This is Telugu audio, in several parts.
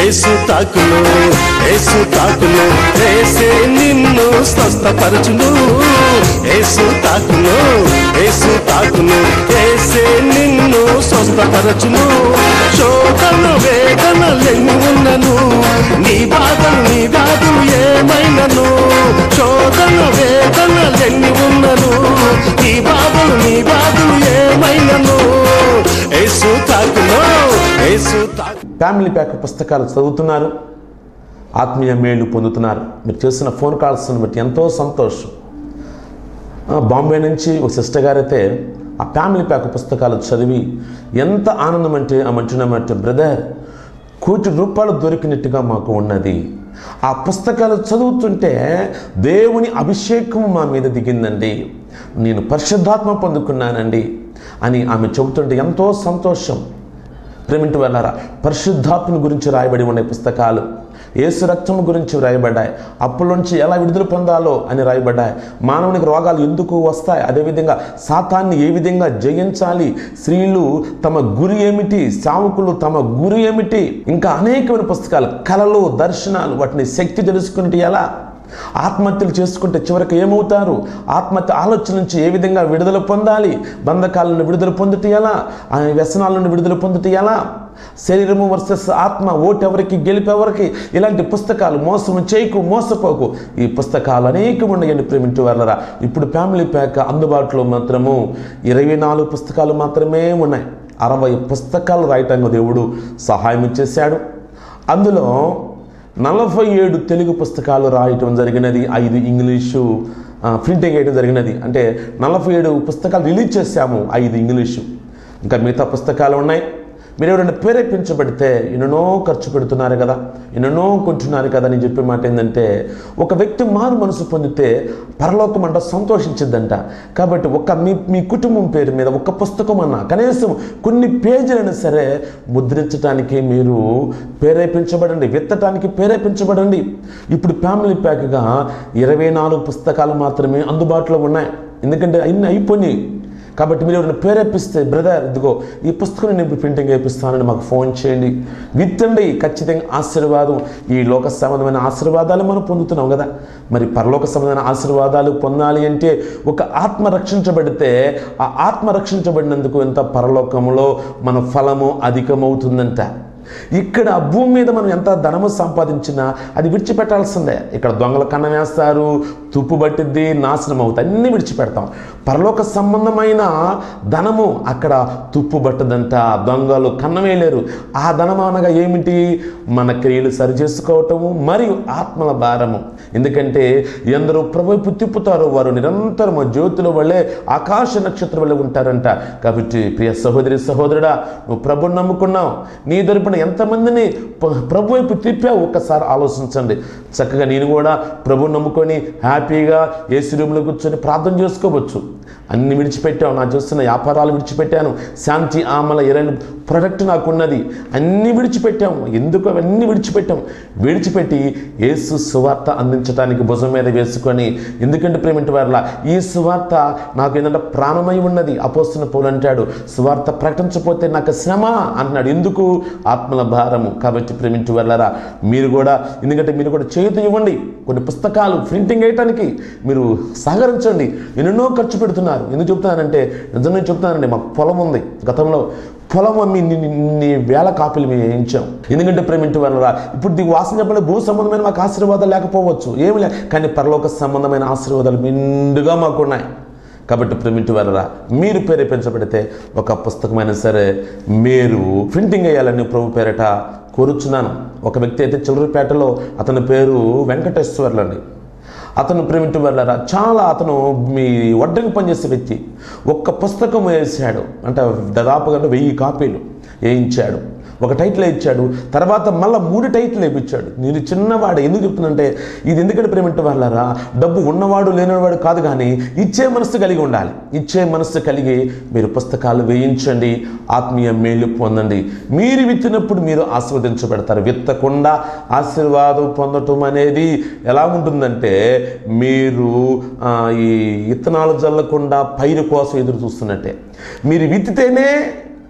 ఏసు తాకును ఏసు తాకును ఏసే నిన్ను స్వస్థపరచును ఏసు తాకును ఏసు తాకును ఏసే నిన్ను స్వస్థపరచును శోధన వేదనలెన్ని ఉన్నను నీ బాధలు నీ వ్యాధులు ఏమైనను శోధన వేదనలెన్ని ఉన్నను నీ బాధలు నీ వ్యాధులు ఏమైనను ఏసు తాకును ఏసు తాకు ఫ్యామిలీ ప్యాక్ పుస్తకాలు చదువుతున్నారు ఆత్మీయ మేలు పొందుతున్నారు మీరు చేసిన ఫోన్ కాల్స్ని బట్టి ఎంతో సంతోషం ఆ, బాంబే నుంచి ఒక సిస్టర్ గారైతే ఆ ఫ్యామిలీ ప్యాక్ పుస్తకాలు చదివి ఎంత ఆనందం అంటే ఆ మంచినమంటే బ్రదర్ కోటి రూపాయలు దొరికినట్టుగా మాకు ఉన్నది ఆ పుస్తకాలు చదువుతుంటే దేవుని అభిషేకం మా మీద దిగిందండి నేను పరిశుద్ధాత్మ పొందుకున్నానండి అని ఆమె చెబుతుంటే ఎంతో సంతోషం ప్రేమింటి వెళ్ళారా పరిశుద్ధాత్మని గురించి రాయబడి ఉన్న పుస్తకాలు యేసు రక్తము గురించి రాయబడ్డాయి అప్పులోంచి ఎలా విడుదల పొందాలో అని రాయబడ్డాయి మానవునికి రోగాలు ఎందుకు వస్తాయి అదేవిధంగా సాతాన్ని ఏ విధంగా జయించాలి స్త్రీలు తమ గురి ఏమిటి సావుకులు తమ గురి ఏమిటి ఇంకా అనేకమైన పుస్తకాలు కళలు దర్శనాలు వాటిని శక్తి తెలుసుకుంటే ఎలా ఆత్మహత్యలు చేసుకుంటే చివరికి ఏమవుతారు ఆత్మహత్య ఆలోచన నుంచి ఏ విధంగా విడుదల పొందాలి బంధకాల నుండి విడుదల పొందుట ఎలా ఆ వ్యసనాల నుండి విడుదల పొందుట ఎలా శరీరము వర్సెస్ ఆత్మ ఓటెవరికి గెలిపెవరికి ఇలాంటి పుస్తకాలు మోసము చేయకు మోసపోకు ఈ పుస్తకాలు అనేకం ఉన్నాయండి ప్రేమించు వాళ్ళరా ఇప్పుడు ఫ్యామిలీ ప్యాక్ అందుబాటులో మాత్రము ఇరవై నాలుగు పుస్తకాలు మాత్రమే ఉన్నాయి అరవై పుస్తకాలు రాయటానికి దేవుడు సహాయం చేశాడు అందులో నలభై ఏడు తెలుగు పుస్తకాలు రాయటం జరిగినది ఐదు ఇంగ్లీషు ఆ, ప్రింటింగ్ వేయడం జరిగినది అంటే నలభై ఏడు పుస్తకాలు రిలీజ్ చేశాము ఐదు ఇంగ్లీషు ఇంకా మిగతా పుస్తకాలు ఉన్నాయి మీరు ఎవరైనా ప్రేరేపించబడితే ఎన్నెన్నో ఖర్చు పెడుతున్నారు కదా ఎన్నెన్నో కొంటున్నారు కదా అని చెప్పే మాట ఏంటంటే ఒక వ్యక్తి మారు మనసు పొందితే పరలోకం అంట సంతోషించిద్దంట కాబట్టి ఒక మీ మీ కుటుంబం పేరు మీద ఒక పుస్తకం అన్నా కనీసం కొన్ని పేజీలైనా సరే ముద్రించడానికి మీరు ప్రేరేపించబడండి విత్తటానికి ప్రేరేపించబడండి ఇప్పుడు ఫ్యామిలీ ప్యాక్గా ఇరవై నాలుగు పుస్తకాలు మాత్రమే అందుబాటులో ఉన్నాయి ఎందుకంటే అన్ని అయిపోయినాయి కాబట్టి మీరు ఎవరైనా ప్రేరేపిస్తే బ్రదర్ ఇదిగో ఈ పుస్తకం నేను ఇప్పుడు ప్రింటింగ్ వేపిస్తానని మాకు ఫోన్ చేయండి విత్తండి ఖచ్చితంగా ఆశీర్వాదం ఈ లోక సంబంధమైన ఆశీర్వాదాలు మనం పొందుతున్నాం కదా మరి పరలోక సంబంధమైన ఆశీర్వాదాలు పొందాలి అంటే ఒక ఆత్మ రక్షించబడితే ఆ ఆత్మ రక్షించబడినందుకు ఎంత పరలోకంలో మన ఫలము అధికమవుతుందంట ఇక్కడ భూమి మీద మనం ఎంత ధనము సంపాదించినా అది విడిచిపెట్టాల్సిందే ఇక్కడ దొంగల కన్నం వేస్తారు తుప్పు పట్టిద్ది నాశనం అవుతాయి అన్నీ విడిచిపెడతాం పరలోక సంబంధమైన ధనము అక్కడ తుప్పు పట్టదంట దొంగలు కన్నం వేయలేరు ఆ ధనం అనగా ఏమిటి మన క్రియలు సరి చేసుకోవటము మరియు ఆత్మల భారము ఎందుకంటే ఎందరో ప్రభుత్వ తిప్పుతారో వారు నిరంతరము జ్యోతుల వల్లే ఆకాశ నక్షత్రం వల్లే ఉంటారంట కాబట్టి ప్రియ సహోదరి సహోదరుడా నువ్వు ప్రభుని నమ్ముకున్నావు నీ తరపున ఎంతమందిని ప- ప్రభు వైపు తిప్పావు ఒక్కసారి ఆలోచించండి చక్కగా నేను కూడా ప్రభుని నమ్ముకొని హ్యాపీగా ఏసీ రూమ్లో కూర్చొని ప్రార్థన చేసుకోవచ్చు అన్ని విడిచిపెట్టావు నా చూస్తున్న వ్యాపారాలు విడిచిపెట్టాను శాంతి ఆమల ఇరవై ప్రొడక్ట్ నాకున్నది అన్నీ విడిచిపెట్టాము ఎందుకు అవన్నీ విడిచిపెట్టాం విడిచిపెట్టి యేసు సువార్త అందించడానికి భుజం మీద వేసుకొని ఎందుకంటే ప్రేమింటి వారిలా ఈ సువార్త నాకు ఏంటంటే ప్రాణమై ఉన్నది అపోస్తున్న పౌలు అంటాడు సువార్త ప్రకటించకపోతే నాకు శ్రమ అంటున్నాడు ఎందుకు ఆత్మల భారము కాబట్టి ప్రేమించి వెళ్ళారా మీరు కూడా ఎందుకంటే మీరు కూడా చేతి ఇవ్వండి కొన్ని పుస్తకాలు ప్రింటింగ్ వేయటానికి మీరు సహకరించండి ఎన్నెన్నో ఖర్చు పెడుతున్నారు ఎందుకు చెప్తున్నానంటే నిజంగా చెప్తున్నానండి మాకు పొలం ఉంది గతంలో పొలం అమ్మి ని- ని వేల కాపీలు మేము వేయించాం ఎందుకంటే ప్రేమింటి వల్ల ఇప్పుడు దీనికి వాసన చెప్పండి భూ సంబంధమైన మాకు ఆశీర్వాదాలు లేకపోవచ్చు ఏమి లే కానీ పరలోక సంబంధమైన ఆశీర్వాదాలు మెండుగా మాకున్నాయి కాబట్టి ప్రేమింటి వారరా మీరు ప్రేరేపించబడితే ఒక పుస్తకమైనా సరే మీరు ప్రింటింగ్ వేయాలని ప్రభు పేరట కోరుచున్నాను ఒక వ్యక్తి అయితే చిల్లరపేటలో అతని పేరు వెంకటేశ్వర్లు అండి అతను ప్రేమింటి వాళ్ళరా చాలా అతను మీ వడ్డకి పనిచేసే వ్యక్తి ఒక్క పుస్తకం వేసాడు అంటే దాదాపుగా అంటే వెయ్యి కాపీలు వేయించాడు ఒక టైటిల్ ఇచ్చాడు తర్వాత మళ్ళీ మూడు టైటిల్ వేయించాడు నేను చిన్నవాడు ఎందుకు చెప్తున్నానంటే ఇది ఎందుకంటే ప్రేమింటి వాళ్ళరా డబ్బు ఉన్నవాడు లేనివాడు కాదు కానీ ఇచ్చే మనస్సు కలిగి ఉండాలి ఇచ్చే మనస్సు కలిగి మీరు పుస్తకాలు వేయించండి ఆత్మీయ మేలు పొందండి మీరు విత్తినప్పుడు మీరు ఆస్వాదించబడతారు విత్తకుండా ఆశీర్వాదం పొందటం అనేది ఎలా ఉంటుందంటే మీరు ఆ, ఈ విత్తనాలు జల్లకుండా పైరు కోసం ఎదురు చూస్తున్నట్టే మీరు విత్తితేనే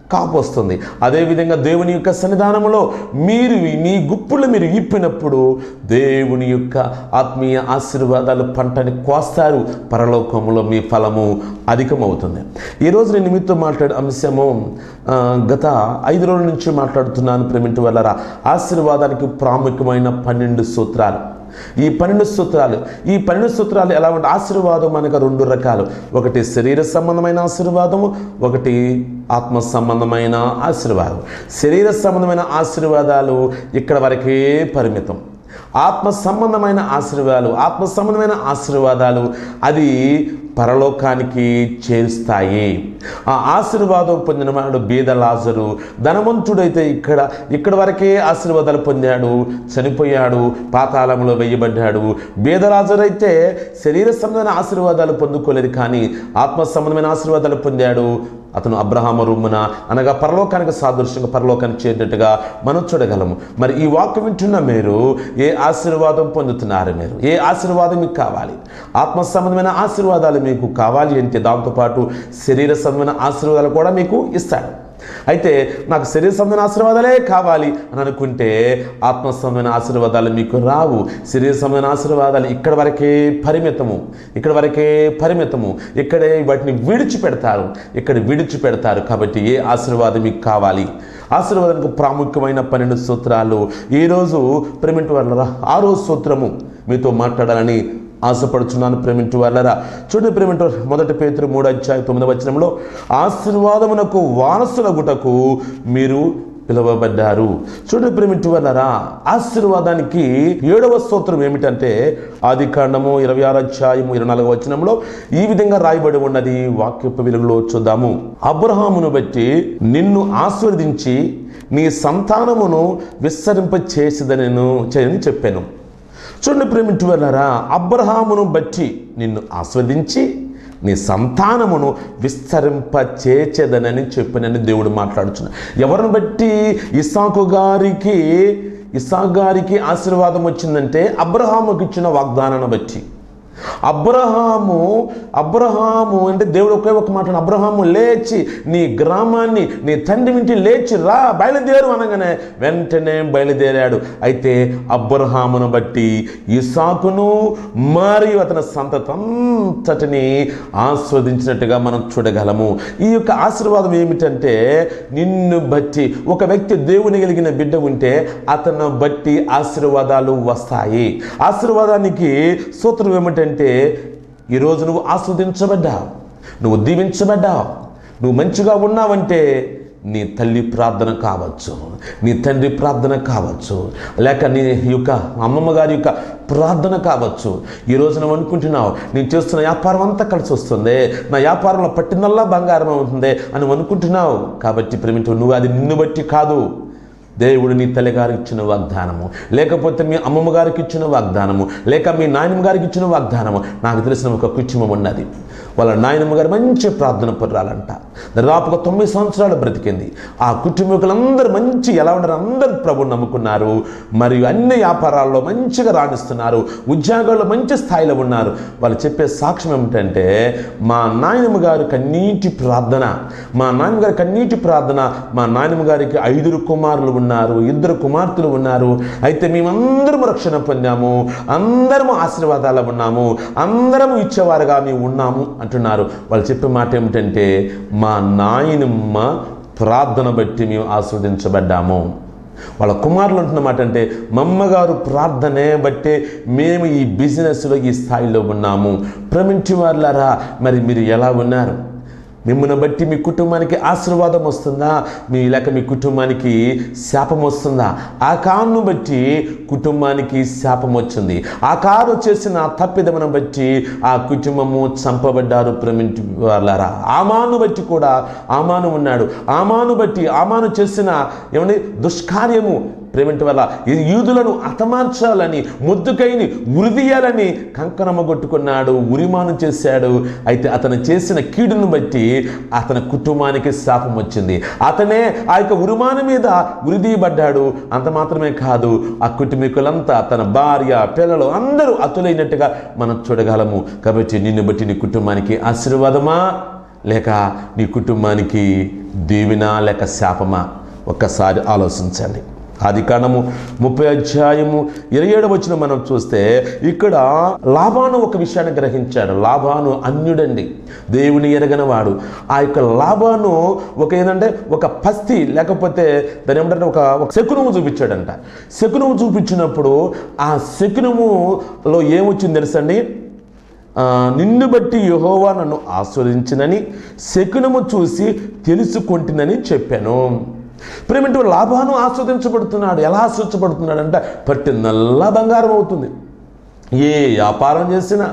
కాపు వస్తుంది అదేవిధంగా దేవుని యొక్క సన్నిధానంలో మీరు మీ గుప్పులు మీరు ఇప్పినప్పుడు దేవుని యొక్క ఆత్మీయ ఆశీర్వాదాలు పంటని కోస్తారు పరలోకంలో మీ ఫలము అధికమవుతుంది ఈరోజు నేను మీతో మాట్లాడే అంశము ఆ, గత ఐదు రోజుల నుంచి మాట్లాడుతున్నాను ప్రేమింటి వల్లరా ఆశీర్వాదానికి ప్రాముఖ్యమైన పన్నెండు సూత్రాలు ఈ పన్నెండు సూత్రాలు ఈ పన్నెండు సూత్రాలు ఎలా ఉంటే ఆశీర్వాదం మనకు రెండు రకాలు ఒకటి శరీర సంబంధమైన ఆశీర్వాదము ఒకటి ఆత్మ సంబంధమైన ఆశీర్వాదం శరీర సంబంధమైన ఆశీర్వాదాలు ఇక్కడ వరకే పరిమితం ఆత్మ సంబంధమైన ఆశీర్వాదాలు ఆత్మ సంబంధమైన ఆశీర్వాదాలు అది పరలోకానికి చేరుస్తాయి ఆ ఆశీర్వాదం పొందిన వాడు బీద లాజరు ధనవంతుడైతే ఇక్కడ ఇక్కడ వరకే ఆశీర్వాదాలు పొందాడు చనిపోయాడు పాతాళంలో వేయబడ్డాడు బీదలాజరు అయితే శరీర సంబంధమైన ఆశీర్వాదాలు పొందుకోలేదు కానీ ఆత్మ సంబంధమైన ఆశీర్వాదాలు పొందాడు అతను అబ్రహాము రొమ్మున అనగా పరలోకానికి సాదృశ్యంగా పరలోకానికి చేరినట్టుగా మనం చూడగలము మరి ఈ వాక్యం వింటున్న మీరు ఏ ఆశీర్వాదం పొందుతున్నారు మీరు ఏ ఆశీర్వాదం మీకు కావాలి ఆత్మ సంబంధమైన ఆశీర్వాదాలు మీకు కావాలి అంటే దాంతోపాటు శరీర సంబంధమైన ఆశీర్వాదాలు కూడా మీకు ఇస్తాడు అయితే నాకు శరీర సంబంధమైన ఆశీర్వాదాలే కావాలి అని అనుకుంటే ఆత్మ సంబంధమైన ఆశీర్వాదాలు మీకు రావు శరీర సంబంధమైన ఆశీర్వాదాలు ఇక్కడ వరకే పరిమితము ఇక్కడ వరకే పరిమితము ఇక్కడే వాటిని విడిచిపెడతారు ఇక్కడ విడిచిపెడతారు కాబట్టి ఏ ఆశీర్వాదం మీకు కావాలి ఆశీర్వాదానికి ప్రాముఖ్యమైన పన్నెండు సూత్రాలు ఈరోజు ప్రేమింటి వాళ్ళ ఆరో సూత్రము మీతో మాట్లాడాలని ఆశపడుచున్నాను ప్రేమించు వాళ్ళరా చూడండి ప్రేమింటు మొదటి పేతురు మూడు అధ్యాయ తొమ్మిది వచనంలో ఆశీర్వాదమునకు వారసులగుటకు మీరు పిలువబడ్డారు చూడండి ప్రేమించు వాళ్ళరా ఆశీర్వాదానికి ఏడవ సూత్రం ఏమిటంటే ఆది కాండము ఇరవై ఆరు అధ్యాయము ఇరవై నాలుగవ వచనంలో ఈ విధంగా రాయబడి ఉన్నది వాక్యపు వెలుగులో చూద్దాము అబ్రహామును బట్టి నిన్ను ఆశీర్వదించి నీ సంతానమును విస్తరింప చేసిదనను చేయని చెప్పాను చూడండి ప్రేమిటి వెళ్ళారా అబ్రహామును బట్టి నిన్ను ఆస్వాదించి నీ సంతానమును విస్తరింప చేచేదనని చెప్పినని దేవుడు మాట్లాడుచున్నా ఎవరిని బట్టి ఇసాకు గారికి ఇసాకు గారికి ఆశీర్వాదం వచ్చిందంటే అబ్రహాముకి ఇచ్చిన వాగ్దానాన్ని బట్టి అబ్రహాము అబ్రహాము అంటే దేవుడు ఒకే ఒక మాట అబ్రహాము లేచి నీ గ్రామాన్ని నీ తండ్రి ఇంటి లేచి రా బయలుదేరు అనగానే వెంటనే బయలుదేరాడు అయితే అబ్రహామును బట్టి ఇసాకును మరియు అతని సంతతంతటిని ఆస్వాదించినట్టుగా మనం చూడగలము ఈ యొక్క ఆశీర్వాదం ఏమిటంటే నిన్ను బట్టి ఒక వ్యక్తి దేవుని కలిగిన బిడ్డ ఉంటే అతను బట్టి ఆశీర్వాదాలు వస్తాయి ఆశీర్వాదానికి సూత్రం ఏమిటంటే ఈరోజు నువ్వు ఆస్వాదించబడ్డావు నువ్వు దీవించబడ్డావు నువ్వు మంచిగా ఉన్నావంటే నీ తల్లి ప్రార్థన కావచ్చు నీ తండ్రి ప్రార్థన కావచ్చు లేక నీ యొక్క అమ్మమ్మ గారి యొక్క ప్రార్థన కావచ్చు ఈ రోజు నువ్వు అనుకుంటున్నావు నేను చేస్తున్న వ్యాపారం అంతా కలిసి వస్తుంది నా వ్యాపారంలో పట్టిందల్లా బంగారం అవుతుంది అని అనుకుంటున్నావు కాబట్టి ప్రేమించు నువ్వు అది నిన్ను బట్టి కాదు దేవుడు నీ తల్లిగారికి ఇచ్చిన వాగ్దానము లేకపోతే మీ అమ్మమ్మ గారికి ఇచ్చిన వాగ్దానము లేక మీ నాయనమ్మ గారికి ఇచ్చిన వాగ్దానము నాకు తెలిసిన ఒక కుటుంబం ఉన్నది వాళ్ళ నాయనమ్మ గారు మంచి ప్రార్థన పుర్రాలంట దాదాపుగా తొమ్మిది సంవత్సరాలు బ్రతికింది ఆ కుటుంబీకులందరూ మంచి ఎలా ఉండరు అందరూ ప్రభుని నమ్ముకున్నారు మరియు అన్ని వ్యాపారాల్లో మంచిగా రాణిస్తున్నారు ఉద్యోగాల్లో మంచి స్థాయిలో ఉన్నారు వాళ్ళు చెప్పే సాక్ష్యం ఏమిటంటే మా నాయనమ్మ గారు కన్నీటి ప్రార్థన మా నాన్నగారి కన్నీటి ప్రార్థన మా నాయనమ్మ గారికి ఐదుగురు కుమారులు ఉన్నారు ఇద్దరు కుమార్తెలు ఉన్నారు అయితే మేమందరం రక్షణ పొందాము అందరము ఆశీర్వాదాలు ఉన్నాము అందరము ఇచ్చేవారుగా మేము ఉన్నాము అంటున్నారు వాళ్ళు చెప్పే మాట ఏమిటంటే మా నాయనమ్మ ప్రార్థన బట్టి మేము ఆస్వాదించబడ్డాము వాళ్ళ కుమారులు అంటున్న మాట అంటే మమ్మగారు ప్రార్థనే బట్టే మేము ఈ బిజినెస్లో ఈ స్థాయిలో ఉన్నాము ప్రమించి వాళ్ళారా మరి మీరు ఎలా ఉన్నారు మిమ్మల్ని బట్టి మీ కుటుంబానికి ఆశీర్వాదం వస్తుందా మీ లేక మీ కుటుంబానికి శాపం వస్తుందా ఆ కారును బట్టి కుటుంబానికి శాపం వచ్చింది ఆ కారు చేసిన తప్పిదమను బట్టి ఆ కుటుంబము చంపబడ్డారు ప్రేమించి వాళ్ళారా ఆమాను బట్టి కూడా ఆమాను ఉన్నాడు ఆమాను బట్టి ఆమాను చేసిన ఏమండి దుష్కార్యము ప్రేమింటి వల్ల ఈ యూదులను హతమార్చాలని ముద్దుకైని ఉరిదీయాలని కంకణమ్మ కొట్టుకున్నాడు ఉరిమాను చేశాడు అయితే అతను చేసిన కీడును బట్టి అతని కుటుంబానికి శాపం వచ్చింది అతనే ఆ యొక్క ఉరిమాను మీద ఉరిదీయబడ్డాడు అంత మాత్రమే కాదు ఆ కుటుంబీకులంతా తన భార్య పిల్లలు అందరూ అతులైనట్టుగా మనం చూడగలము కాబట్టి నిన్ను బట్టి నీ కుటుంబానికి ఆశీర్వాదమా లేక నీ కుటుంబానికి దీవెన లేక శాపమా ఒక్కసారి ఆలోచించండి ఆది కాండము ముప్పై అధ్యాయము ఇరవై ఏడు వచ్చిన మనం చూస్తే ఇక్కడ లాభాను ఒక విషయాన్ని గ్రహించాడు లాభాను అన్యుడండి దేవుని ఎరగనవాడు ఆ యొక్క లాభాను ఒక ఏంటంటే ఒక పస్తి లేకపోతే దాని ఏమంటే ఒక ఒక శకునము చూపించాడంట శకునము చూపించినప్పుడు ఆ శకునములో ఏమొచ్చింది తెలుసండి ఆ, నిన్ను బట్టి యెహోవా నన్ను ఆస్వాదించినని శకునము చూసి తెలుసుకుంటునని చెప్పాను ప్రేమింటూ లాభాను ఆస్వాదించబడుతున్నాడు ఎలా ఆస్వాదించబడుతున్నాడంటే పట్టి నల్ల బంగారం అవుతుంది ఏ వ్యాపారం చేసినా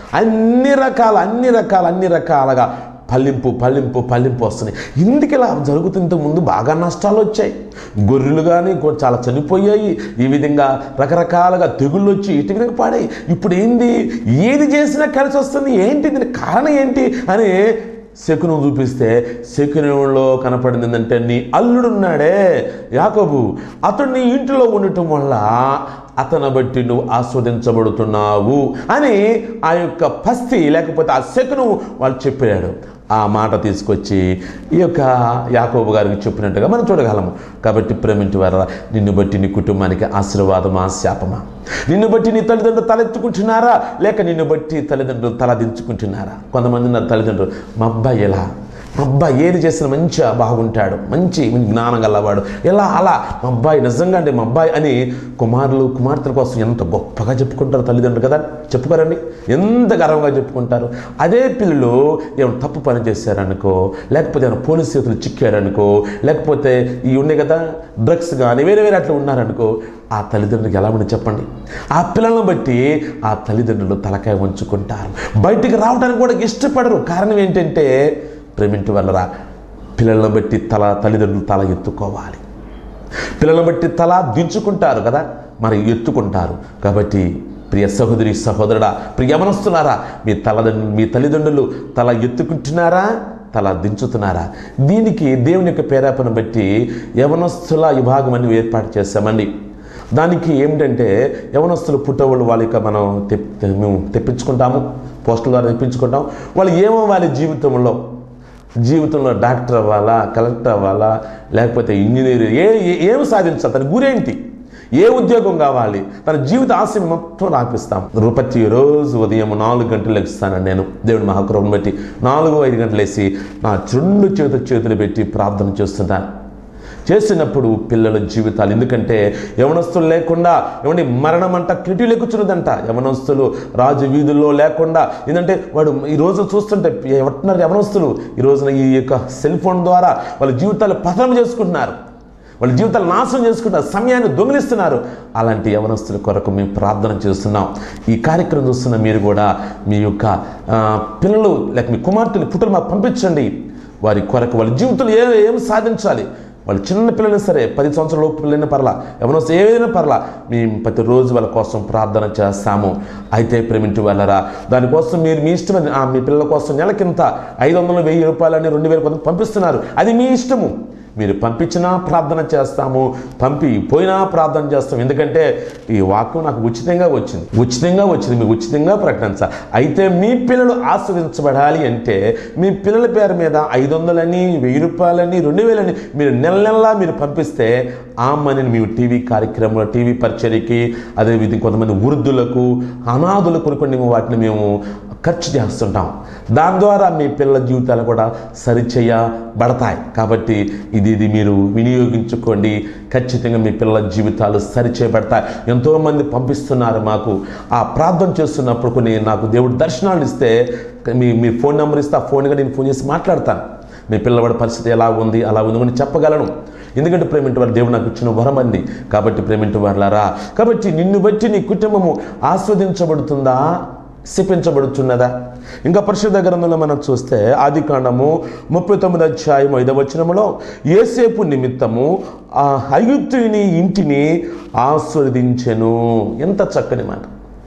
అన్ని రకాల అన్ని రకాల అన్ని రకాలుగా పల్లింపు పల్లింపు పల్లింపు వస్తున్నాయి ఇందుకు ఇలా జరుగుతుంది ఇంతకు ముందు బాగా నష్టాలు వచ్చాయి గొర్రెలు కానీ కొ- చాలా చనిపోయాయి ఈ విధంగా రకరకాలుగా తెగుళ్ళు వచ్చి ఇటు విధంగా పాడాయి ఇప్పుడు ఏంది ఏది చేసినా కలిసి వస్తుంది ఏంటి దీనికి కారణం ఏంటి అని శకునం చూపిస్తే శకునంలో కనపడింది ఏంటంటే నీ అల్లుడున్నాడే యాకోబు అతడు నీ ఇంటిలో ఉండటం వల్ల అతను బట్టి నువ్వు ఆస్వాదించబడుతున్నావు అని ఆ యొక్క పస్తి లేకపోతే ఆ శకునం వాళ్ళు చెప్పాడు ఆ మాట తీసుకొచ్చి ఈ యొక్క యాకోబు గారికి చెప్పినట్టుగా మనం చూడగలము కాబట్టి ప్రేమించి వారా నిన్ను బట్టి నీ కుటుంబానికి ఆశీర్వాదమా శాపమా నిన్ను బట్టి నీ తల్లిదండ్రులు తలెత్తుకుంటున్నారా లేక నిన్ను బట్టి తల్లిదండ్రులు తల దించుకుంటున్నారా కొంతమంది నా తల్లిదండ్రులు మా అబ్బాయి ఎలా మా అబ్బాయి ఏది చేసినా మంచిగా బాగుంటాడు మంచి జ్ఞానం గలవాడు ఎలా అలా మా అబ్బాయి నిజంగా అంటే మా అబ్బాయి అని కుమారులు కుమార్తెల కోసం ఎంత గొప్పగా చెప్పుకుంటారు తల్లిదండ్రులు కదా చెప్పుకోరండి ఎంత గర్వంగా చెప్పుకుంటారు అదే పిల్లలు ఏమైనా తప్పు పని చేశారనుకో లేకపోతే ఏమైనా పోలీస్ చేతులు చిక్కారనుకో లేకపోతే ఈ ఉన్నాయి కదా డ్రగ్స్ కానీ వేరే వేరే అట్లా ఉన్నారనుకో ఆ తల్లిదండ్రులకు ఎలా ఉండి చెప్పండి ఆ పిల్లలను బట్టి ఆ తల్లిదండ్రులు తలకాయ ఉంచుకుంటారు బయటికి రావడానికి కూడా ఇష్టపడరు కారణం ఏంటంటే ప్రేమింటి వల్లరా పిల్లలను బట్టి తల తల్లిదండ్రులు తల ఎత్తుకోవాలి పిల్లలను బట్టి తల దించుకుంటారు కదా మరి ఎత్తుకుంటారు కాబట్టి ప్రియ సహోదరి సహోదరుడా ప్రియ యవనస్తున్నారా మీ తలదండ్రులు మీ తల్లిదండ్రులు తల ఎత్తుకుంటున్నారా తల దించుతున్నారా దీనికి దేవుని యొక్క పేరాపన బట్టి యవనస్తుల విభాగం అని ఏర్పాటు చేశామండి దానికి ఏమిటంటే యవనస్తులు పుట్టవాళ్ళు వాళ్ళ యొక్క మనం తెప్ మేము తెప్పించుకుంటాము పోస్టుల ద్వారా తెప్పించుకుంటాం వాళ్ళు ఏమో వాళ్ళ జీవితంలో జీవితంలో డాక్టర్ అవ్వాలా కలెక్టర్ అవ్వాలా లేకపోతే ఇంజనీర్ ఏ ఏ- ఏం సాధించాలి తన గురేంటి ఏ ఉద్యోగం కావాలి తన జీవిత ఆశని మొత్తం రాపిస్తాం రూపతి రోజు ఉదయం నాలుగు గంటలు లెగిస్తాను నేను దేవుడి మహాకృపను బట్టి నాలుగు ఐదు గంటలు వేసి నా రెండు చేతులు చేతులు పెట్టి ప్రార్థన చేస్తున్నాను చేసినప్పుడు పిల్లల జీవితాలు ఎందుకంటే యవనస్తులు లేకుండా ఏమండి మరణం అంట కిటిలు ఎక్కుచున్నదంట యవనస్తులు రాజు వీధుల్లో లేకుండా ఏంటంటే వాడు ఈ రోజు చూస్తుంటే ఎవరున్నారు యవనస్తులు ఈ రోజున ఈ యొక్క సెల్ ఫోన్ ద్వారా వాళ్ళ జీవితాలు పతనం చేసుకుంటున్నారు వాళ్ళ జీవితాలు నాశనం చేసుకుంటున్నారు సమయాన్ని దొంగిలిస్తున్నారు అలాంటి యవనస్తుల కొరకు మేము ప్రార్థన చేస్తున్నాం ఈ కార్యక్రమం చూస్తున్న మీరు కూడా మీ యొక్క ఆ, పిల్లలు లేక మీ కుమార్తెలు పుట్టులు మాకు పంపించండి వారి కొరకు వాళ్ళ జీవితంలో ఏ ఏం సాధించాలి వాళ్ళు చిన్న పిల్లలు సరే పది సంవత్సరాల లోపు పిల్లలైనా పర్లా ఎవరైనా ఏదైనా పర్లా మేము ప్రతిరోజు వాళ్ళ కోసం ప్రార్థన చేస్తాము అయితే ప్రేమించి వాళ్ళరా దానికోసం మీరు మీ ఇష్టం ఆ, మీ పిల్లల కోసం నెలకింత ఐదు వందలు వెయ్యి రూపాయలని రెండు వేల కొంత పంపిస్తున్నారు అది మీ ఇష్టము మీరు పంపించినా ప్రార్థన చేస్తాము పంపి పోయినా ప్రార్థన చేస్తాం ఎందుకంటే ఈ వాక్యం నాకు ఉచితంగా వచ్చింది ఉచితంగా వచ్చింది మీకు ఉచితంగా ప్రకటించ అయితే మీ పిల్లలు ఆస్వాదించబడాలి అంటే మీ పిల్లల పేరు మీద ఐదు వందలని వెయ్యి రూపాయలని రెండు వేలని మీరు నెల నెలలా మీరు పంపిస్తే ఆ మనీని మేము టీవీ కార్యక్రమంలో టీవీ పరిచర్యకి అదేవిధంగా కొంతమంది వృద్ధులకు అనాథులకు కొన్ని కొన్ని వాటిని మేము ఖర్చు చేస్తుంటాం దాని ద్వారా మీ పిల్లల జీవితాలు కూడా సరిచేయబడతాయి కాబట్టి ఇది ఇది మీరు వినియోగించుకోండి ఖచ్చితంగా మీ పిల్లల జీవితాలు సరిచేయబడతాయి ఎంతోమంది పంపిస్తున్నారు మాకు ఆ ప్రార్థన చేస్తున్నప్పుడు కొన్ని నాకు దేవుడు దర్శనాలు ఇస్తే మీ మీ ఫోన్ నెంబర్ ఇస్తే ఆ ఫోన్గా నేను ఫోన్ చేసి మాట్లాడతాను మీ పిల్లవాడి పరిస్థితి ఎలా ఉంది అలా ఉంది అని చెప్పగలను ఎందుకంటే ప్రేమింటి వారు దేవుడు నాకు ఇచ్చిన వరం అంది కాబట్టి ప్రేమింటి వారులారా కాబట్టి నిన్ను బట్టి నీ కుటుంబము ఆస్వాదించబడుతుందా శిపించబడుతున్నదా ఇంకా పరిశుద్ధ గ్రంథంలో మనం చూస్తే ఆది కాండము ముప్పై తొమ్మిది అధ్యాయం ఐదవ వచనములో ఏసేపు నిమిత్తము ఆ ఐగుప్తుని ఇంటిని ఆస్వాదించెను ఎంత చక్కని మాట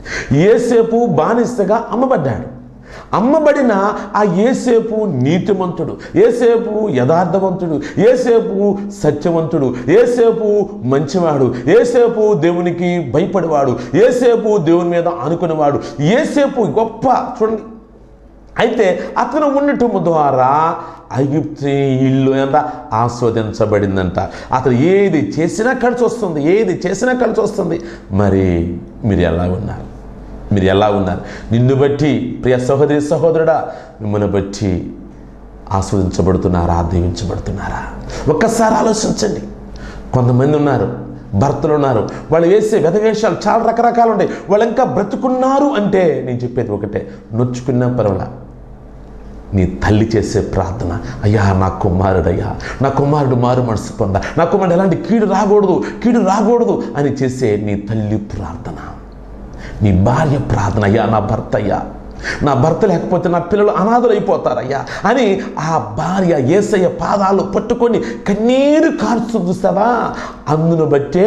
ఏసేపు బానిసగా అమ్మబడ్డాడు అమ్మబడిన ఆ ఏసేపు నీతిమంతుడు ఏసేపు యథార్థవంతుడు ఏసేపు సత్యవంతుడు ఏసేపు మంచివాడు ఏసేపు దేవునికి భయపడేవాడు ఏసేపు దేవుని మీద అనుకునేవాడు ఏసేపు గొప్ప చూడండి అయితే అతను ఉండటం ద్వారా ఐగుప్తి ఇల్లు ఎంత ఆస్వాదించబడిందంట అతను ఏది చేసినా కలిసి వస్తుంది ఏది చేసినా కలిసి వస్తుంది మరి మీరు ఎలా ఉన్నారు మీరు ఎలా ఉన్నారు నిన్ను బట్టి ప్రియ సహోదరి సహోదరుడా మిమ్మల్ని బట్టి ఆస్వాదించబడుతున్నారా దీవించబడుతున్నారా ఒక్కసారి ఆలోచించండి కొంతమంది ఉన్నారు భర్తలు ఉన్నారు వాళ్ళు వేసే వెధవేషాలు చాలా రకరకాలు ఉంటాయి వాళ్ళు ఇంకా బ్రతుకున్నారు అంటే నేను చెప్పేది ఒకటే నొచ్చుకున్నా పర్వాలా నీ తల్లి చేసే ప్రార్థన అయ్యా నా కుమారుడయ్యా నా కుమారుడు మారు మనసు పొంద నా కుమారుడు ఎలాంటి కీడు రాకూడదు కీడు రాకూడదు అని చేసే నీ తల్లి ప్రార్థన నీ భార్య ప్రార్థన అయ్యా నా భర్త అయ్యా నా భర్త లేకపోతే నా పిల్లలు అనాథలు అయిపోతారయ్యా అని ఆ భార్య ఏసయ్య పాదాలు పట్టుకొని కన్నీరు కార్చు చూస్తావా అందును బట్టే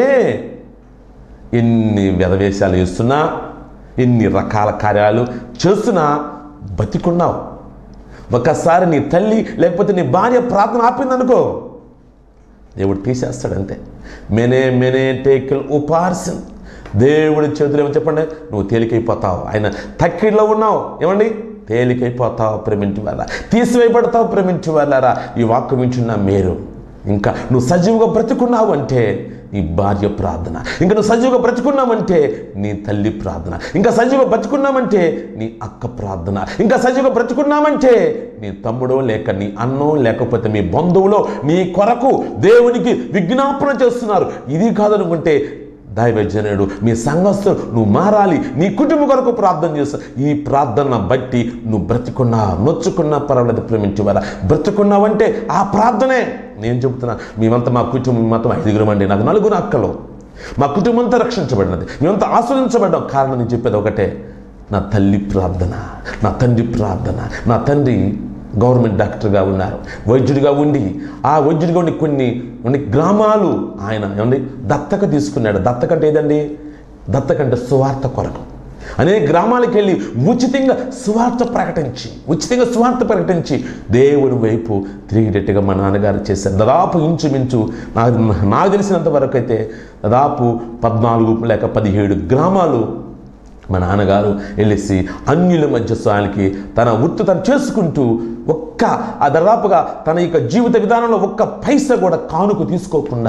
ఎన్ని వ్యధవేశాలు వేస్తున్నా ఎన్ని రకాల కార్యాలు చేస్తున్నా బతికున్నావు ఒకసారి నీ తల్లి లేకపోతే నీ భార్య ప్రార్థన ఆపిందనుకో దేవుడు తీసేస్తాడు అంతే మెనే మెనే టేకిల్ ఉపార్సన్ దేవుడి చేతులు ఏమో చెప్పండి నువ్వు తేలికైపోతావు ఆయన తక్కిడిలో ఉన్నావు ఏమండి తేలికైపోతావు ప్రేమించి వాళ్ళ తీసివేయబడతావు ప్రేమించి వాళ్ళారా ఈ వాక్కు వింటున్న మీరు ఇంకా నువ్వు సజీవుగా బ్రతుకున్నావు అంటే నీ భార్య ప్రార్థన ఇంకా నువ్వు సజీవుగా బ్రతుకున్నామంటే నీ తల్లి ప్రార్థన ఇంకా సజీవుగా బ్రతుకున్నామంటే నీ అక్క ప్రార్థన ఇంకా సజీవుగా బ్రతుకున్నామంటే నీ తమ్ముడో లేక నీ అన్నో లేకపోతే మీ బంధువులో నీ కొరకు దేవునికి విజ్ఞాపన చేస్తున్నారు ఇది కాదనుకుంటే దైవజనుడు మీ సంఘస్థుడు నువ్వు మారాలి నీ కుటుంబం కొరకు ప్రార్థన చేస్తా ఈ ప్రార్థన బట్టి నువ్వు బ్రతికున్నా నొచ్చుకున్నా పర్వాలేదు ప్రేమించేవారా బ్రతుకున్నావంటే ఆ ప్రార్థనే నేను చెబుతున్నా మేమంతా మా కుటుంబం మొత్తం ఐదుగురం అండి నాకు నలుగురు అక్కలు మా కుటుంబం అంతా రక్షించబడినది మేమంతా ఆస్వాదించబడ్డాం కారణం నేను చెప్పేది ఒకటే నా తల్లి ప్రార్థన నా తండ్రి ప్రార్థన నా తండ్రి గవర్నమెంట్ డాక్టర్గా ఉన్నారు వైద్యుడిగా ఉండి ఆ వైద్యుడిగా ఉండి కొన్ని కొన్ని గ్రామాలు ఆయన ఏమండి దత్తక తీసుకున్నాడు దత్తక అంటే ఏదండి దత్తక అంటే సువార్త కొరకు అనేక గ్రామాలకు వెళ్ళి ఉచితంగా సువార్త ప్రకటించి ఉచితంగా సువార్త ప్రకటించి దేవుని వైపు తిరిగేటట్టుగా మా నాన్నగారు చేశారు దాదాపు ఇంచుమించు నాకు నాకు తెలిసినంత వరకు అయితే దాదాపు పద్నాలుగు లేక పదిహేడు గ్రామాలు మా నాన్నగారు వెళ్ళేసి అన్యుల మధ్య స్వామికి తన వృత్తి తను చేసుకుంటూ ఒక్క ఆ దాదాపుగా తన యొక్క జీవిత విధానంలో ఒక్క పైస కూడా కానుక తీసుకోకుండా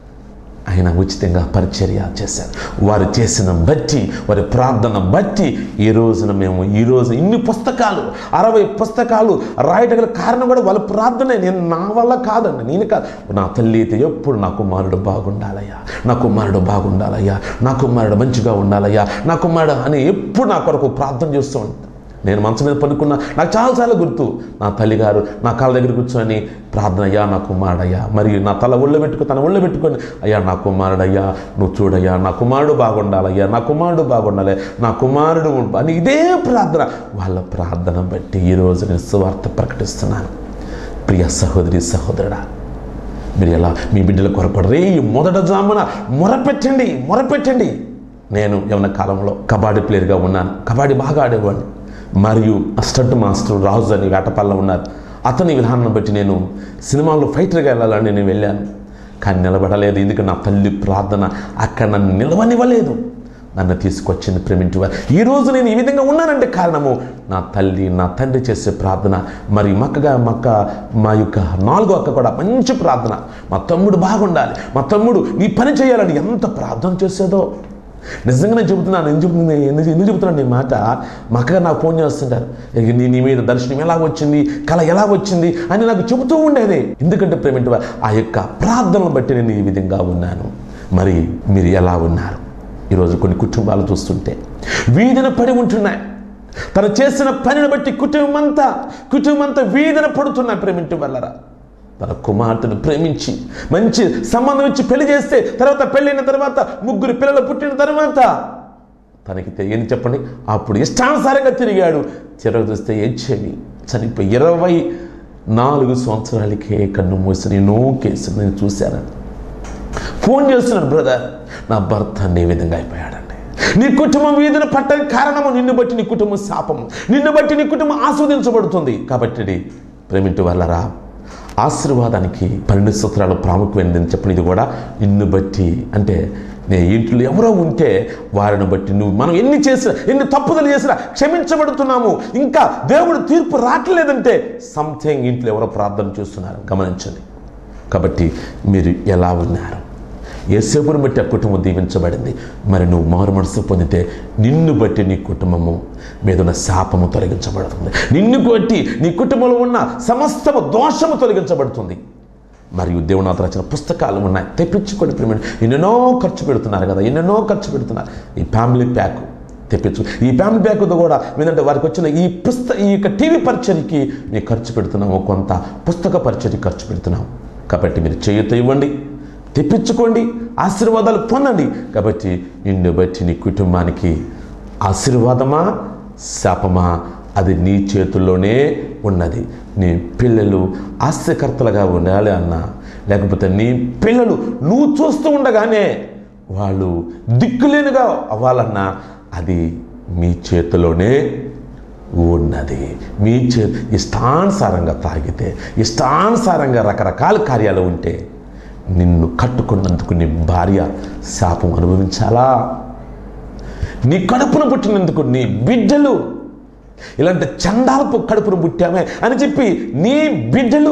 ఆయన ఉచితంగా పరిచర్య చేశారు వారు చేసిన బట్టి వారి ప్రార్థన బట్టి ఈ రోజున మేము ఈ రోజు ఇన్ని పుస్తకాలు అరవై పుస్తకాలు రాయటగల కారణం కూడా వాళ్ళ ప్రార్థనే నేను నా వల్ల కాదండి నేను కాదు నా తల్లి అయితే ఎప్పుడు నా కుమారుడు బాగుండాలయ్యా నా కుమారుడు బాగుండాలయ్యా నా కుమారుడు మంచిగా ఉండాలయ్యా నా కుమారుడు అని ఎప్పుడు నా కొరకు ప్రార్థన చేస్తూ ఉంటాను నేను మంచం మీద పడుకున్నా నాకు చాలాసార్లు గుర్తు నా తల్లిగారు నా కాళ్ళ దగ్గర కూర్చొని ప్రార్థన అయ్యా నా కుమారుడయ్యా మరి నా తల ఒళ్ళో పెట్టుకుని తన ఒళ్ళో పెట్టుకొని అయ్యా నా కుమారుడయ్యా నువ్వు చూడయ్యా నా కుమారుడు బాగుండాలయ్యా నా కుమారుడు బాగుండాలి నా కుమారుడు అని ఇదే ప్రార్థన వాళ్ళ ప్రార్థన బట్టి ఈరోజు నేను సువార్త ప్రకటిస్తున్నాను ప్రియ సహోదరి సహోదరుడా మీరు ఎలా మీ బిడ్డల కొరకు రే మొదట జామున మొరపెట్టండి మొరపెట్టండి నేను యవన కాలంలో కబడ్డీ ప్లేయర్గా ఉన్నాను కబడ్డీ బాగా ఆడేవాడిని మరియు అసిస్టెంట్ మాస్టర్ రాజు అని వేటపాలలో ఉన్నారు అతని విధానం బట్టి నేను సినిమాల్లో ఫైటర్గా వెళ్ళాలని నేను వెళ్ళాను కానీ నిలబడలేదు ఎందుకంటే నా తల్లి ప్రార్థన అక్కడ నన్ను నిలవనివ్వలేదు నన్ను తీసుకొచ్చింది ప్రేమించి వారు ఈ రోజు నేను ఈ విధంగా ఉన్నానంటే కారణము నా తల్లి నా తండ్రి చేసే ప్రార్థన మరి మక్కగా మక్క మా యొక్క నాలుగో అక్క కూడా మంచి ప్రార్థన మా తమ్ముడు బాగుండాలి మా తమ్ముడు నీ పని చేయాలని ఎంత ప్రార్థన చేసేదో నిజంగా నేను చెబుతున్నాను ఎందుకు చెబుతుంది ఎందుకు ఎందుకు చెబుతున్నాను ఈ మాట మా అక్కగా నాకు ఫోన్ చేస్తుంటారు "ఇక నీ నీ మీద దర్శనం ఎలా వచ్చింది కళ ఎలా వచ్చింది అని నాకు చెబుతూ ఉండేది ఎందుకంటే ప్రేమింటి వారు ఆ యొక్క ప్రార్థనలు బట్టి నేను ఈ విధంగా ఉన్నాను మరి మీరు ఎలా ఉన్నారు ఈరోజు కొన్ని కుటుంబాలు చూస్తుంటే వీధిన పడి ఉంటున్నాయి తను చేసిన పనిని బట్టి కుటుంబం అంతా కుటుంబం అంతా వీధిన పడుతున్నాయి ప్రేమింటి వల్లరా తన కుమార్తెను ప్రేమించి మంచి సంబంధం ఇచ్చి పెళ్లి చేస్తే తర్వాత పెళ్ళైన తర్వాత ముగ్గురు పిల్లలు పుట్టిన తర్వాత తనకి తెలియని చెప్పండి అప్పుడు ఇష్టానుసారంగా తిరిగాడు చిరగ చూస్తే ఏడ్చేవి చనిపోయి ఇరవై నాలుగు సంవత్సరాలకే కన్ను మూసిన ఎన్నో కేసులు నేను చూశాను ఫోన్ చేస్తున్నాడు బ్రదర్ నా భర్త నీ విధంగా అయిపోయాడండి నీ కుటుంబం వీధిన పట్టని కారణము నిన్ను బట్టి నీ కుటుంబం శాపము నిన్ను బట్టి నీ కుటుంబం ఆస్వాదించబడుతుంది కాబట్టి ప్రేమింటి వల్లరా ఆశీర్వాదానికి పన్నెండు సూత్రాలు ప్రాముఖ్యమైనదని చెప్పిన ఇది కూడా నిన్ను బట్టి అంటే నే ఇంట్లో ఎవరో ఉంటే వారిని బట్టి నువ్వు మనం ఎన్ని చేసినా ఎన్ని తప్పుదలు చేసినా క్షమించబడుతున్నాము ఇంకా దేవుడు తీర్పు రావట్లేదంటే సంథింగ్ ఇంట్లో ఎవరో ప్రార్థన చేస్తున్నారు గమనించండి కాబట్టి మీరు ఎలా ఉన్నారు ఏసేపుని బట్టి ఆ కుటుంబం దీవించబడింది మరి నువ్వు మారు మనసు పొందితే నిన్ను బట్టి నీ కుటుంబము మీద ఉన్న శాపము తొలగించబడుతుంది నిన్ను బట్టి నీ కుటుంబంలో ఉన్న సమస్తము దోషము తొలగించబడుతుంది మరియు దేవుని అతను రచన పుస్తకాలు ఉన్నాయి తెప్పించుకోండి ప్రేమ ఎన్నెన్నో ఖర్చు పెడుతున్నారు కదా ఎన్నెన్నో ఖర్చు పెడుతున్నారు ఈ ఫ్యామిలీ ప్యాక్ తెప్పించు ఈ ఫ్యామిలీ ప్యాక్తో కూడా ఏంటంటే వారికి వచ్చిన ఈ పుస్త ఈ యొక్క టీవీ పరిచయకి మేము ఖర్చు పెడుతున్నాము కొంత పుస్తక పరిచయకి ఖర్చు పెడుతున్నాం కాబట్టి మీరు చేయూత ఇవ్వండి తెప్పించుకోండి ఆశీర్వాదాలు పొందండి కాబట్టి నిన్ను బట్టి నీ కుటుంబానికి ఆశీర్వాదమా శాపమా అది నీ చేతుల్లోనే ఉన్నది నీ పిల్లలు ఆస్తికర్తలుగా ఉండాలి అన్నా లేకపోతే నీ పిల్లలు నువ్వు చూస్తూ ఉండగానే వాళ్ళు దిక్కులేనిగా అవ్వాలన్నా అది మీ చేతిలోనే ఉన్నది మీ చే ఇష్టానుసారంగా తాగితే ఇష్టానుసారంగా రకరకాల కార్యాలు ఉంటే నిన్ను కట్టుకున్నందుకు నీ భార్య శాపం అనుభవించాలా నీ కడుపున పుట్టినందుకు నీ బిడ్డలు ఇలాంటి చండాలపు కడుపును పుట్టామే అని చెప్పి నీ బిడ్డలు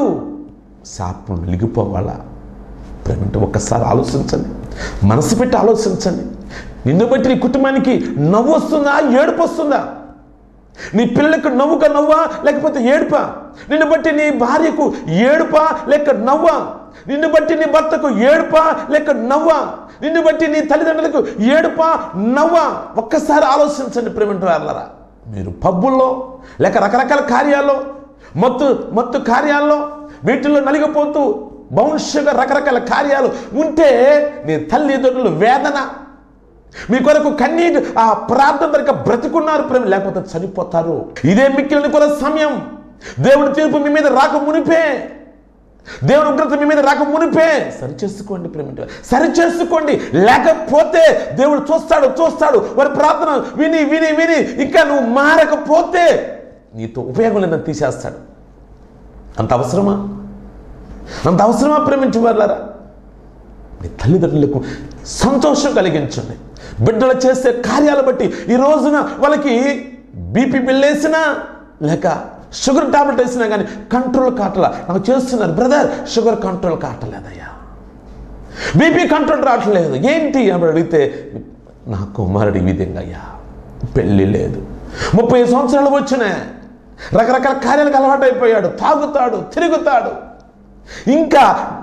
శాపం వెలిగిపోవాలా ప్రేమంటే ఒక్కసారి ఆలోచించండి మనసు పెట్టి ఆలోచించండి నిన్ను బట్టి నీ కుటుంబానికి నవ్వు వస్తుందా ఏడుపు వస్తుందా నీ పిల్లలకు నవ్వుక నవ్వా లేకపోతే ఏడుపా నిన్ను బట్టి నీ భార్యకు ఏడుపా లేక నవ్వా నిన్ను బట్టి నీ భర్తకు ఏడుపా లేక నవ్వా నిన్ను బట్టి నీ తల్లిదండ్రులకు ఏడుపా నవ్వా ఒక్కసారి ఆలోచించండి ప్రేమంటూ వాళ్ళరా మీరు పబ్బుల్లో లేక రకరకాల కార్యాల్లో మత్తు మత్తు కార్యాల్లో వీటిల్లో నలిగిపోతూ బౌన్షగా రకరకాల కార్యాలు ఉంటే నీ తల్లిదండ్రులు వేదన మీ కొరకు కన్నీటి ఆ ప్రార్థన దగ్గర బ్రతికున్నారు ప్రేమ లేకపోతే చనిపోతారు ఇదే మిక్కిలిన కొల సమయం దేవుడి తీర్పు మీ మీద రాక మునిపే దేవుని ఉగ్రత మీ మీద రాక మునిపే సరి చేసుకోండి ప్రేమ సరి చేసుకోండి లేకపోతే దేవుడు చూస్తాడు చూస్తాడు వారి ప్రార్థన విని విని విని ఇంకా నువ్వు మారకపోతే నీతో ఉపయోగం లేదని తీసేస్తాడు అంత అవసరమా అంత అవసరమా ప్రేమించి వాళ్ళరా మీ తల్లిదండ్రులకు సంతోషం కలిగించండి బిడ్డలు చేసే కార్యాలు బట్టి ఈ రోజున వాళ్ళకి బీపీ బిల్ వేసినా లేక షుగర్ టాబ్లెట్ వేసినా కానీ కంట్రోల్ కావట్లా నాకు చేస్తున్నారు బ్రదర్ షుగర్ కంట్రోల్ కావట్లేదయ్యా బీపీ కంట్రోల్ రావట్లేదు ఏంటి అని అడిగితే నా కుమారుడు ఈ విధంగా అయ్యా పెళ్ళి లేదు ముప్పై సంవత్సరాలు వచ్చినాయి రకరకాల కార్యాలకు అలవాటు అయిపోయాడు తాగుతాడు తిరుగుతాడు ఇంకా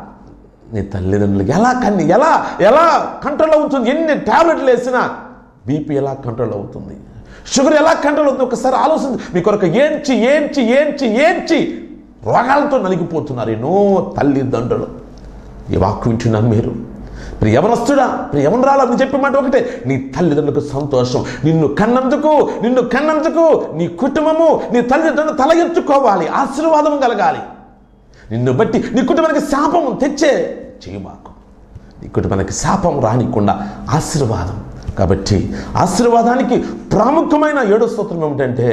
నీ తల్లిదండ్రులకి ఎలా కన్ని ఎలా ఎలా కంట్రోల్ అవుతుంది ఎన్ని టాబ్లెట్లు వేసినా బీపీ ఎలా కంట్రోల్ అవుతుంది షుగర్ ఎలా కంట్రోల్ అవుతుంది ఒకసారి ఆలోచన మీ కొరకు ఏంచి ఏంచి ఏంచి ఏంచి రోగాలతో నలిగిపోతున్నారు ఎన్నో తల్లిదండ్రులు ఈ వాక్కు వింటున్నారు మీరు మరి ఎవరొస్తుడా మరి ఎవరు రాలా నువ్వు చెప్పే మాట ఒకటే నీ తల్లిదండ్రులకు సంతోషం నిన్ను కన్నందుకు నిన్ను కన్నందుకు నీ కుటుంబము నీ తల్లిదండ్రులు తలగెత్తుకోవాలి ఆశీర్వాదం కలగాలి నిన్ను బట్టి నీ కుటుంబానికి శాపం తెచ్చే చేయమాకు నీ కుటుంబానికి శాపం రానికుండా ఆశీర్వాదం కాబట్టి ఆశీర్వాదానికి ప్రాముఖ్యమైన ఏడో స్తోత్రం ఏమిటంటే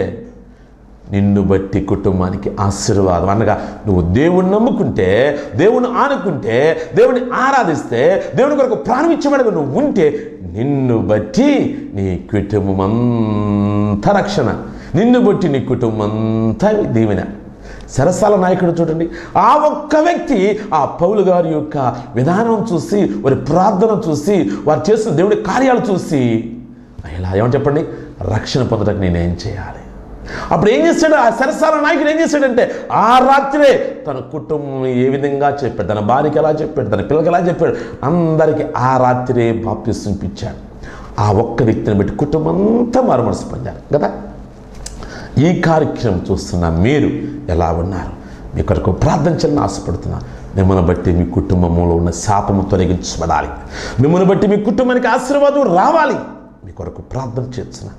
నిన్ను బట్టి కుటుంబానికి ఆశీర్వాదం అనగా నువ్వు దేవుణ్ణి నమ్ముకుంటే దేవుని ఆనుకుంటే దేవుని ఆరాధిస్తే దేవుని కొరకు ప్రాణం ఇచ్చేవాడుగా నువ్వు ఉంటే నిన్ను బట్టి నీ కుటుంబం అంతా రక్షణ నిన్ను బట్టి నీ కుటుంబం అంతా దీవెన సరసాల నాయకుడు చూడండి ఆ ఒక్క వ్యక్తి ఆ పౌలు గారి యొక్క విధానం చూసి వారి ప్రార్థన చూసి వారు చేసిన దేవుడి కార్యాలు చూసి ఇలా ఏమని చెప్పండి రక్షణ పొందడానికి నేనేం చేయాలి అప్పుడు ఏం చేశాడు ఆ సరసాల నాయకుడు ఏం చేశాడంటే ఆ రాత్రే తన కుటుంబం ఏ విధంగా చెప్పాడు తన భార్యకి ఎలా చెప్పాడు తన పిల్లకి ఎలా చెప్పాడు అందరికీ ఆ రాత్రే బాప్తిసం ఇప్పించాడు ఆ ఒక్క వ్యక్తిని బట్టి కుటుంబం అంతా మారుమనసు పొందారు కదా ఈ కార్యక్రమం చూస్తున్న మీరు ఎలా ఉన్నారు మీ కొరకు ప్రార్థన చేయాలని ఆశపడుతున్నా మిమ్మల్ని బట్టి మీ కుటుంబంలో ఉన్న శాపము తొలగించబడాలి మిమ్మల్ని బట్టి మీ కుటుంబానికి ఆశీర్వాదం రావాలి మీ కొరకు ప్రార్థన చేస్తున్నా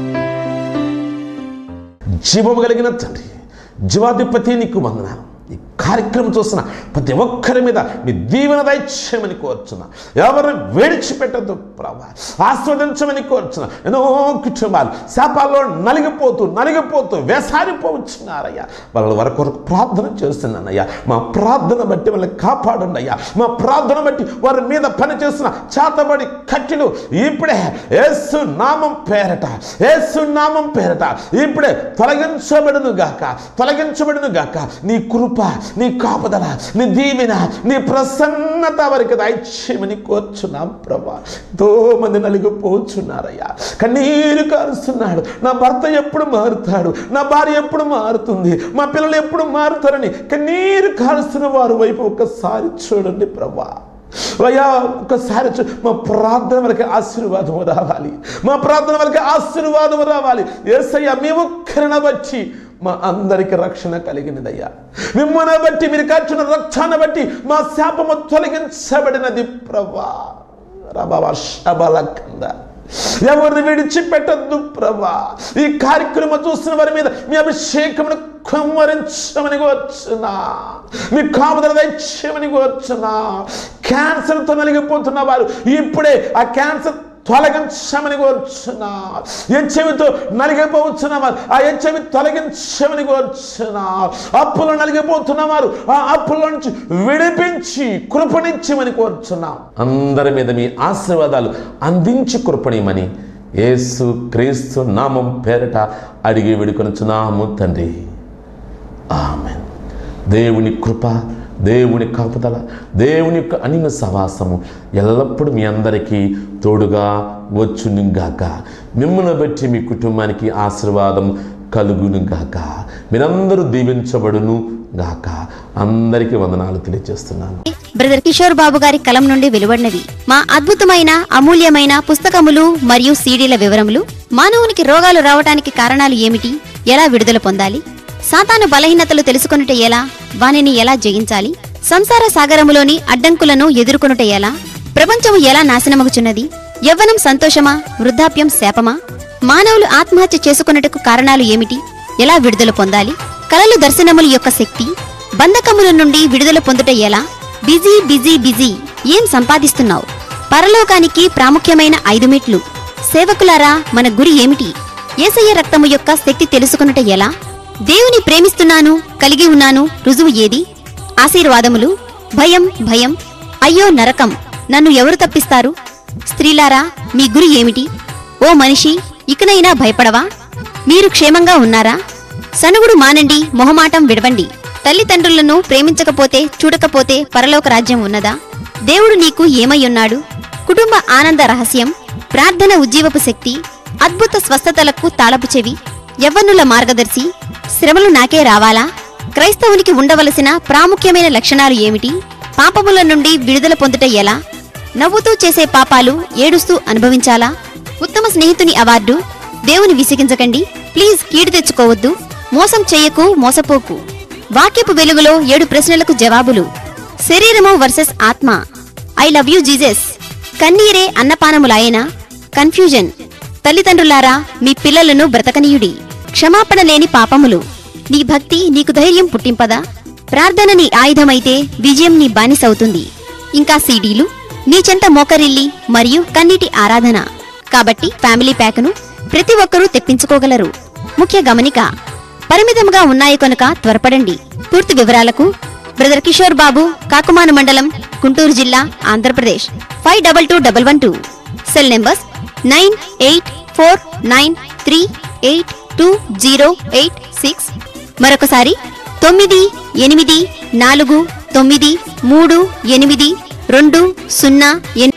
జీవము కలిగిన తండ్రి జీవాధిపతి నీకు వందనాలు ఈ కార్యక్రమం చూసిన ప్రతి ఒక్కరి మీద మీ దీవెన దయచేయమని కోరుచున్నా ఎవరిని విడిచిపెట్టద్దు ప్రభా ఆస్వాదించమని కోరుచున్నా ఎన్నో కుటుంబాలు శాపాల్లో నలిగిపోతూ నలిగిపోతూ వేసారిపోవచ్చున్నారయ్యా వాళ్ళ వరకు వరకు ప్రార్థన చేస్తున్నానయ్యా మా ప్రార్థన బట్టి వాళ్ళని కాపాడండి అయ్యా మా ప్రార్థన బట్టి వారి మీద పని చేస్తున్న చేతబడి కట్టిలు ఇప్పుడే యేసు నామం పేరట యేసు నామం పేరట ఇప్పుడే తొలగించబడును గాక తొలగించబడును గాక నీ కృప నీ కాపుదల నీ దీవెన నీ ప్రసన్నత వారికి దయచేయమని కోరుచున్నాం ప్రభా ఎంతో మంది నలిగిపోచున్నారయ్యా కన్నీరు కారుస్తున్నాడు నా భర్త ఎప్పుడు మారుతాడు నా భార్య ఎప్పుడు మారుతుంది మా పిల్లలు ఎప్పుడు మారుతారని కన్నీరు కారుస్తున్న వారి వైపు ఒక్కసారి చూడండి ప్రభా అయ్యా ఒకసారి చూ- మా ప్రార్థన వరకు ఆశీర్వాదం రావాలి మా ప్రార్థన వరకు ఆశీర్వాదం రావాలి ఏసయ్య మీ ఒక్కరిని బట్టి మా అందరికి రక్షణ కలిగినదయ్యా మిమ్మల్ని బట్టి మీరు కాచిన రక్షణ బట్టి మా శాపము తొలగించబడినది ప్రభా రబాబా శబల కంద ఎవరిని విడిచిపెట్టద్దు ప్రభా ఈ కార్యక్రమం చూస్తున్న వారి మీద మీ అభిషేకమును కుమ్మరించమని వచ్చునా మీ కాపుదల దయచేయమని వచ్చునా క్యాన్సర్తో నలిగిపోతున్న వారు ఇప్పుడే ఆ క్యాన్సర్ తొలగించమని కోరుచున్నా హెచ్చమితో నలిగిపోవచ్చున్న వారు ఆ హెచ్చమి తొలగించమని కోరుచున్నా అప్పులు నలిగిపోతున్న వారు ఆ అప్పుల నుంచి విడిపించి కృపణించమని కోరుచున్నాం అందరి మీద మీ ఆశీర్వాదాలు అందించి కృపణిమని యేసు క్రీస్తు నామం పేరట అడిగి వేడుకొనుచున్నాము తండ్రి ఆమెన్ దేవుని కృప దేవుని కాపుదల దేవుని యొక్క అనిమ సవాసము ఎల్లప్పుడూ మీ అందరికీ తోడుగా వచ్చునుగాక మిమ్మల్ని బట్టి మీ కుటుంబానికి ఆశీర్వాదం కలుగును గాక మీరందరూ దీవించబడును గాక అందరికీ వందనాలు తెలియజేస్తున్నాను బ్రదర్ కిషోర్ బాబు గారి కలం నుండి వెలువడినవి మా అద్భుతమైన అమూల్యమైన పుస్తకములు మరియు సీడీల వివరములు మానవునికి రోగాలు రావటానికి కారణాలు ఏమిటి ఎలా విడుదల పొందాలి సాతాను బలహీనతలు తెలుసుకొనుట ఎలా వానిని ఎలా జయించాలి సంసార సాగరములోని అడ్డంకులను ఎదుర్కొనుట ఎలా ప్రపంచము ఎలా నాశనమగుచున్నది యవ్వనం సంతోషమా వృద్ధాప్యం శాపమా మానవులు ఆత్మహత్య చేసుకొనుటకు కారణాలు ఏమిటి ఎలా విడుదల పొందాలి కలలు దర్శనముల యొక్క శక్తి బంధకముల నుండి విడుదల పొందుట ఎలా బిజీ బిజీ బిజీ ఏం సంపాదిస్తున్నావు పరలోకానికి ప్రాముఖ్యమైన ఐదు మెట్లు సేవకులారా మన గురి ఏమిటి ఏసయ్య రక్తము యొక్క శక్తి తెలుసుకొనుట ఎలా దేవుని ప్రేమిస్తున్నాను కలిగి ఉన్నాను రుజువు ఏది ఆశీర్వాదములు భయం భయం అయ్యో నరకం నన్ను ఎవరు తప్పిస్తారు స్త్రీలారా మీ గురి ఏమిటి ఓ మనిషి ఇకనైనా భయపడవా మీరు క్షేమంగా ఉన్నారా సనుగుడు మానండి మొహమాటం విడవండి తల్లిదండ్రులను ప్రేమించకపోతే చూడకపోతే పరలోక రాజ్యం ఉన్నదా దేవుడు నీకు ఏమై ఉన్నాడు కుటుంబ ఆనంద రహస్యం ప్రార్థన ఉజ్జీవపు శక్తి అద్భుత స్వస్థతలకు తాళపు చెవి యవ్వనుల మార్గదర్శి శ్రమలు నాకే రావాలా క్రైస్తవునికి ఉండవలసిన ప్రాముఖ్యమైన లక్షణాలు ఏమిటి పాపముల నుండి విడుదల పొందుట ఎలా నవ్వుతూ చేసే పాపాలు ఏడుస్తూ అనుభవించాలా ఉత్తమ స్నేహితుని అవార్డు దేవుని విసిగించకండి ప్లీజ్ కీడు తెచ్చుకోవద్దు మోసం చెయ్యకు మోసపోకు వాక్యపు వెలుగులో ఏడు ప్రశ్నలకు జవాబులు శరీరము వర్సెస్ ఆత్మ ఐ లవ్ యూ జీసస్ కన్నీరే అన్నపానములాయన కన్ఫ్యూజన్ తల్లిదండ్రులారా మీ పిల్లలను బ్రతకనీయుడి క్షమాపణ లేని పాపములు నీ భక్తి నీకు ధైర్యం పుట్టింపదా ప్రార్థన నీ ఆయుధమైతే విజయం నీ బానిసవుతుంది ఇంకా సీడీలు నీ చెంత మోకరిల్లి మరియు కన్నీటి ఆరాధన కాబట్టి ఫ్యామిలీ ప్యాక్ను ప్రతి ఒక్కరూ తెప్పించుకోగలరు ముఖ్య గమనిక పరిమితంగా ఉన్నాయి కనుక త్వరపడండి పూర్తి వివరాలకు బ్రదర్ కిషోర్ బాబు కాకుమాను మండలం గుంటూరు జిల్లా Andhra Pradesh five double two double one two cell numbers nine eight four nine three eight two zero eight six మరొకసారి తొమ్మిది ఎనిమిది నాలుగు తొమ్మిది మూడు ఎనిమిది రెండు సున్నా ఎనిమిది